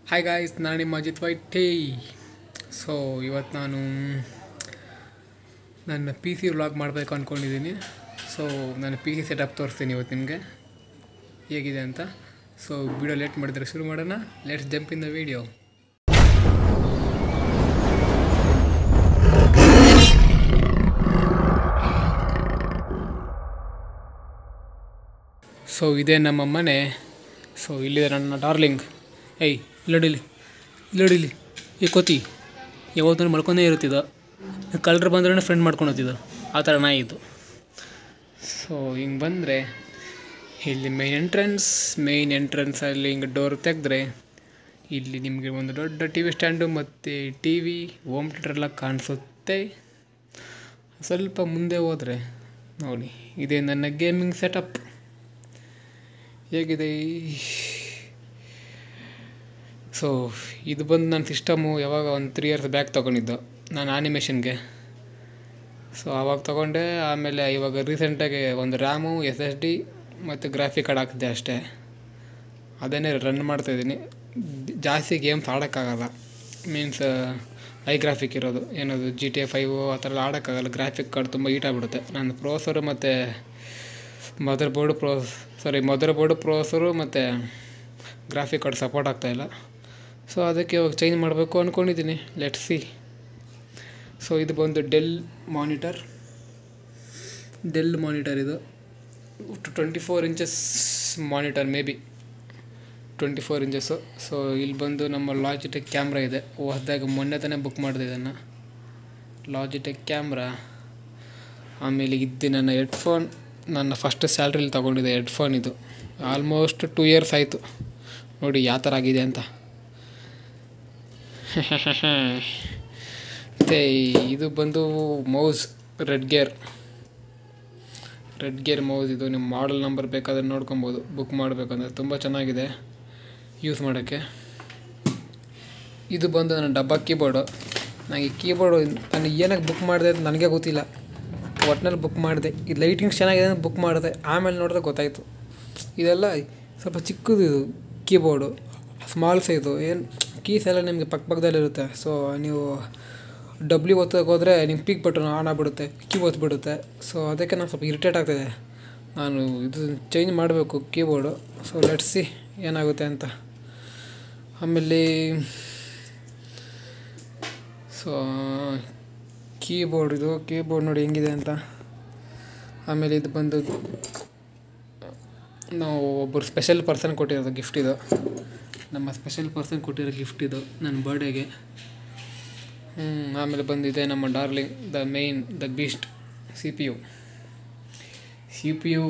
hi guys ನಾನು ನಿಮ್ಮ Ajit ವೈಟೇ so ಇವತ್ತು ನಾನು ನನ್ನ ಪಿ ಸಿ ವ್ಲಾಗ್ ಮಾಡಬೇಕು ಅಂದ್ಕೊಂಡಿದ್ದೀನಿ ಸೊ ನಾನು ಪಿ ಸಿ ಸೆಟಪ್ ತೋರಿಸ್ತೀನಿ ಇವತ್ತು ನಿಮಗೆ ಹೇಗಿದೆ ಅಂತ ಸೊ ವಿಡಿಯೋ ಲೇಟ್ ಮಾಡಿದ್ರೆ ಶುರು ಮಾಡೋಣ let's jump in the video so ಇದೇ ನಮ್ಮ ಮನೆ ಸೊ ಇಲ್ಲಿದೆ ನನ್ನ ಡಾರ್ಲಿಂಗ್ ಏಯ್ ಇಲ್ಲಡಿಲಿ ಇಲ್ಲಡಿಲಿ ಈ ಕೋತಿ ಯಾವತ್ತೂ ಮಲ್ಕೊಂಡೇ ಇರುತ್ತಿದ್ದ ಕಳ್ಳರು ಬಂದ್ರೆ ಫ್ರೆಂಡ್ ಮಾಡ್ಕೊಂಡು ಹೋಗ್ತಿದ್ದ ಆ ಥರ ನಾಯಿ ಇದು ಸೊ ಹಿಂಗೆ ಬಂದರೆ ಇಲ್ಲಿ ಮೈನ್ ಎಂಟ್ರೆನ್ಸ್ ಮೈನ್ ಎಂಟ್ರೆನ್ಸಲ್ಲಿ ಹಿಂಗೆ ಡೋರ್ ತೆಗೆದ್ರೆ ಇಲ್ಲಿ ನಿಮಗೆ ಒಂದು ದೊಡ್ಡ ಟಿ ವಿ ಸ್ಟ್ಯಾಂಡು ಮತ್ತು ಟಿ ವಿ ಹೋಮ್ ಥಿಯೇಟರ್ ಎಲ್ಲ ಕಾಣಿಸುತ್ತೆ ಸ್ವಲ್ಪ ಮುಂದೆ ಹೋದರೆ ನೋಡಿ ಇದೇ ನನ್ನ ಗೇಮಿಂಗ್ ಸೆಟಪ್ ಹೇಗಿದೆ ಸೊ ಇದು ಬಂದು ನನ್ನ ಸಿಸ್ಟಮು ಯಾವಾಗ ಒಂದು ತ್ರೀ ಇಯರ್ಸ್ ಬ್ಯಾಕ್ ತೊಗೊಂಡಿದ್ದು ನಾನು ಆನಿಮೇಷನ್ಗೆ ಸೊ ಆವಾಗ ತೊಗೊಂಡೆ ಆಮೇಲೆ ಇವಾಗ ರೀಸೆಂಟಾಗಿ ಒಂದು ರ್ಯಾಮು ಎಸ್ ಎಸ್ ಡಿ ಮತ್ತು ಗ್ರಾಫಿಕ್ ಕಾರ್ಡ್ ಹಾಕಿದ್ದೆ ಅಷ್ಟೇ ಅದನ್ನೇ ರನ್ ಮಾಡ್ತಾಯಿದ್ದೀನಿ ಜಾಸ್ತಿ ಗೇಮ್ಸ್ ಆಡೋಕ್ಕಾಗಲ್ಲ ಮೀನ್ಸ್ ಹೈ ಗ್ರಾಫಿಕ್ ಇರೋದು ಏನದು ಜಿ ಟಿ ಎ ಫೈವು ಆ ಥರ ಎಲ್ಲ ಆಡೋಕ್ಕಾಗಲ್ಲ ಗ್ರಾಫಿಕ್ ಕಾರ್ಡ್ ತುಂಬ ಹೀಟ್ ಆಗಿಬಿಡುತ್ತೆ ನಾನು ಪ್ರೋಸರು ಮತ್ತು motherboard pro sorry motherboard processor ಮತ್ತು ಗ್ರಾಫಿಕ್ ಕಾರ್ಡ್ ಸಪೋರ್ಟ್ ಆಗ್ತಾಯಿಲ್ಲ ಸೊ ಅದಕ್ಕೆ ಇವಾಗ ಚೇಂಜ್ ಮಾಡಬೇಕು ಅಂದ್ಕೊಂಡಿದ್ದೀನಿ ಲೆಟ್ ಸಿ ಸೊ ಇದು ಬಂದು ಡೆಲ್ ಮಾನಿಟರ್ ಡೆಲ್ ಮಾನಿಟರ್ ಇದು twenty four inches monitor maybe twenty four inches so ಇಲ್ಲಿ ಬಂದು ನಮ್ಮ ಲಾಜಿಟೆಕ್ ಕ್ಯಾಮ್ರಾ ಇದೆ ಹೊಸ್ದಾಗಿ ಮೊನ್ನೆ ತಾನೇ ಬುಕ್ ಮಾಡಿದೆ ಇದನ್ನು ಲಾಜಿಟೆಕ್ ಕ್ಯಾಮ್ರಾ ಆಮೇಲೆ ಇದು ನನ್ನ ಹೆಡ್ಫೋನ್ ನನ್ನ ಫಸ್ಟ್ ಸ್ಯಾಲ್ರಿಲಿ ತೊಗೊಂಡಿದ್ದೆ ಹೆಡ್ಫೋನ್ ಇದು ಆಲ್ಮೋಸ್ಟ್ ಟೂ ಇಯರ್ಸ್ ಆಯಿತು ನೋಡಿ ಯಾವ ಥರ ಆಗಿದೆ ಅಂತ ಮತ್ತು ಇದು ಬಂದು mouse red gear red gear mouse ಇದು ನಿಮ್ಮ ಮಾಡಲ್ ನಂಬರ್ ಬೇಕಾದ್ರೆ ನೋಡ್ಕೊಬೋದು ಬುಕ್ ಮಾಡಬೇಕಂದ್ರೆ ತುಂಬ ಚೆನ್ನಾಗಿದೆ ಯೂಸ್ ಮಾಡೋಕ್ಕೆ ಇದು ಬಂದು ನನ್ನ ಡಬ್ಬ ಕೀಬೋರ್ಡು ನನಗೆ ಕೀಬೋರ್ಡು ನಾನು ಏನಕ್ಕೆ ಬುಕ್ ಮಾಡಿದೆ ಅಂತ ನನಗೆ ಗೊತ್ತಿಲ್ಲ ಒಟ್ನಲ್ಲಿ ಬುಕ್ ಮಾಡಿದೆ ಇದು ಲೈಟಿಂಗ್ಸ್ ಚೆನ್ನಾಗಿದೆ ಅಂತ ಬುಕ್ ಮಾಡಿದೆ ಆಮೇಲೆ ನೋಡಿದ್ರೆ ಗೊತ್ತಾಯಿತು ಇದೆಲ್ಲ ಸ್ವಲ್ಪ ಚಿಕ್ಕದು ಇದು ಕೀಬೋರ್ಡು ಸ್ಮಾಲ್ ಸೈಜು ಏನು ಕೀಸ್ ಎಲ್ಲ ನಿಮಗೆ ಪಕ್ಕ ಪಕ್ಕದಲ್ಲಿರುತ್ತೆ ಸೊ ನೀವು ಡಬ್ಲ್ಯೂ ಒತ್ತೋಕೆ ಹೋದರೆ ನಿಮ್ಮ ಪಿಕ್ ಬಟನ್ ಆನ್ ಆಗಿಬಿಡುತ್ತೆ ಕೀ ಒತ್ಬಿಡುತ್ತೆ ಸೊ ಅದಕ್ಕೆ ನಾನು ಸ್ವಲ್ಪ ಇರಿಟೇಟ್ ಆಗ್ತಾಯಿದೆ ನಾನು ಇದು ಚೇಂಜ್ ಮಾಡಬೇಕು ಕೀಬೋರ್ಡು ಸೊ ಲೆಟ್ಸಿ ಏನಾಗುತ್ತೆ ಅಂತ ಆಮೇಲೆ ಸೊ ಕೀಬೋರ್ಡ್ ಇದು ಕೀಬೋರ್ಡ್ ನೋಡಿ ಹೆಂಗಿದೆ ಅಂತ ಆಮೇಲೆ ಇದು ಬಂದು ನಾವು ಒಬ್ಬರು ಸ್ಪೆಷಲ್ ಪರ್ಸನ್ ಕೊಟ್ಟಿರೋದು ಗಿಫ್ಟ್ ಇದು ನಮ್ಮ ಸ್ಪೆಷಲ್ ಪರ್ಸನ್ ಕೊಟ್ಟಿರೋ ಗಿಫ್ಟ್ ಇದು ನನ್ನ ಬರ್ಡೇಗೆ ಆಮೇಲೆ ಬಂದಿದೆ ನಮ್ಮ darling the man the beast C P U C P U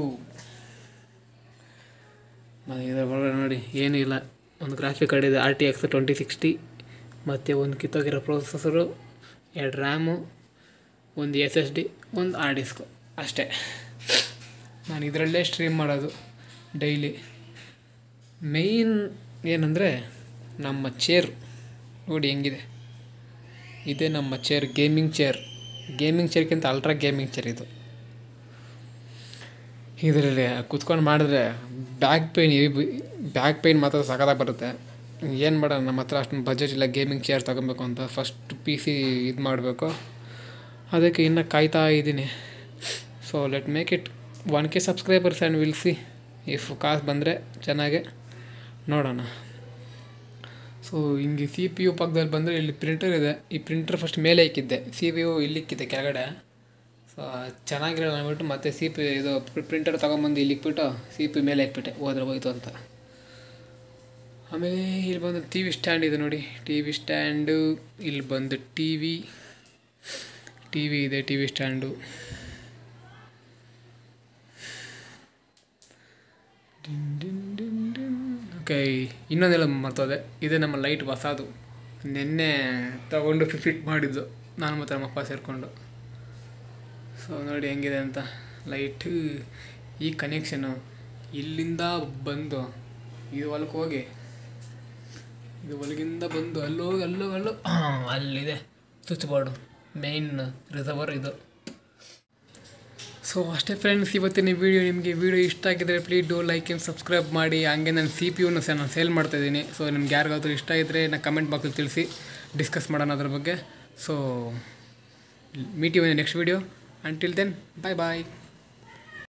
ನಾನು ಇದರ ಒಳಗಡೆ ನೋಡಿ ಏನೂ ಇಲ್ಲ ಒಂದು ಗ್ರಾಫಿಕ್ ಕಾರ್ಡ್ ಇದೆ R T X twenty sixty ಮತ್ತು ಒಂದು ಕಿತ್ತೋಗಿರೋ ಪ್ರೊಸೆಸರು ಎರಡು ರ್ಯಾಮು ಒಂದು ಎಸ್ ಎಸ್ ಡಿ ಒಂದು ಆರ್ ಡಿಸ್ಕು ಅಷ್ಟೇ ನಾನು ಇದರಲ್ಲೇ ಸ್ಟ್ರೀಮ್ ಮಾಡೋದು ಡೈಲಿ ಮೇಯ್ನ್ ಏನಂದರೆ ನಮ್ಮ ಚೇರ್ ನೋಡಿ ಹೆಂಗಿದೆ ಇದೇ ನಮ್ಮ ಚೇರ್ ಗೇಮಿಂಗ್ ಚೇರ್ ಗೇಮಿಂಗ್ ಚೇರ್ಗಿಂತ ಅಲ್ಟ್ರಾ ಗೇಮಿಂಗ್ ಚೇರ್ ಇದು ಇದರಲ್ಲಿ ಕುತ್ಕೊಂಡು ಮಾಡಿದ್ರೆ ಬ್ಯಾಕ್ ಪೇಯ್ನ್ ಬ್ಯಾಕ್ ಪೇಯ್ನ್ ಮಾತ್ರ ಸಖತ್ತಾಗಿ ಬರುತ್ತೆ ಏನು ಮಾಡೋಣ ನಮ್ಮ ಹತ್ರ ಅಷ್ಟೊಂದು ಬಜೆಟ್ ಇಲ್ಲ ಗೇಮಿಂಗ್ ಚೇರ್ ತೊಗೊಬೇಕು ಅಂತ ಫಸ್ಟ್ ಪಿ ಸಿ ಇದು ಮಾಡಬೇಕು ಅದಕ್ಕೆ ಇನ್ನು ಕಾಯ್ತಾ ಇದ್ದೀನಿ so let make it one K subscribers and will see if ಕಾಸು ಬಂದರೆ ಚೆನ್ನಾಗೆ ನೋಡೋಣ ಸೊ ಹಿಂಗೆ ಸಿ ಪಿ ಯು ಪಕ್ಕದಲ್ಲಿ ಬಂದರೆ ಇಲ್ಲಿ ಪ್ರಿಂಟರ್ ಇದೆ ಈ ಪ್ರಿಂಟರ್ ಫಸ್ಟ್ ಮೇಲೆ ಇಕ್ಕಿದ್ದೆ ಸಿ ಪಿ ಯು ಇಲ್ಲಿಕ್ಕಿದ್ದೆ ಕೆಳಗಡೆ ಸೊ ಚೆನ್ನಾಗಿರೋಲ್ಲ ಅಂದ್ಬಿಟ್ಟು ಮತ್ತೆ ಸಿ ಪಿ ಇದು ಪ್ರಿಂಟರ್ ತೊಗೊಂಬಂದು ಇಲ್ಲಿಕ್ಬಿಟ್ಟು ಸಿ ಪಿ ಮೇಲೆ ಹಾಕ್ಬಿಟ್ಟೆ ಹೋದ್ರೆ ಹೋಯ್ತು ಅಂತ ಆಮೇಲೆ ಇಲ್ಲಿ ಬಂದು ಟಿ ವಿ ಸ್ಟ್ಯಾಂಡ್ ಇದೆ ನೋಡಿ ಟಿ ವಿ ಸ್ಟ್ಯಾಂಡು ಇಲ್ಲಿ ಬಂದು ಟಿ ವಿ ಟಿ ವಿ ಇದೆ ಟಿ ವಿ ಸ್ಟ್ಯಾಂಡು ಓಕೆ ಇನ್ನೊಂದೆಲ್ಲ ಮರ್ತೋದೆ ಇದೇ ನಮ್ಮ ಲೈಟ್ ಹೊಸದು ನಿನ್ನೆ ತಗೊಂಡು ಫಿಟ್ ಮಾಡಿದ್ದು ನಾನು ಮತ್ತು ನಮ್ಮಪ್ಪ ಸೇರಿಕೊಂಡು ಸೊ ನೋಡಿ ಹೆಂಗಿದೆ ಅಂತ ಲೈಟು ಈ ಕನೆಕ್ಷನು ಇಲ್ಲಿಂದ ಬಂದು ಇದು ಹೊಲಕ್ಕೆ ಹೋಗಿ ಇದು ಹೊಲಗಿಂದ ಬಂದು ಅಲ್ಲೋಗಿ ಅಲ್ಲೋಗಿ ಅಲ್ಲೋ ಅಲ್ಲಿದೆ ಸ್ವಿಚ್ ಬೋರ್ಡು ಮೇಯ್ನ್ ರಿಸರ್ವರ್ ಇದು ಸೊ ಅಷ್ಟೇ ಫ್ರೆಂಡ್ಸ್ ಇವತ್ತಿನ ವಿಡಿಯೋ ನಿಮಗೆ ವಿಡಿಯೋ ಇಷ್ಟ ಆಗಿದ್ರೆ please do like and subscribe ಮಾಡಿ ಹಂಗೆ ನಾನು ಸಿ ಪಿ ಯುನ ಸಹ ನಾನು ಸೇಲ್ ಮಾಡ್ತಾಯಿದ್ದೀನಿ ಸೊ ನಿಮ್ಗೆ ಯಾರಿಗಾದ್ರೂ ಇಷ್ಟ ಇದ್ದರೆ ನಾನು ಕಮೆಂಟ್ ಬಾಕ್ಸಲ್ಲಿ ತಿಳಿಸಿ ಡಿಸ್ಕಸ್ ಮಾಡೋಣ ಅದ್ರ ಬಗ್ಗೆ so meet you next video until then bye bye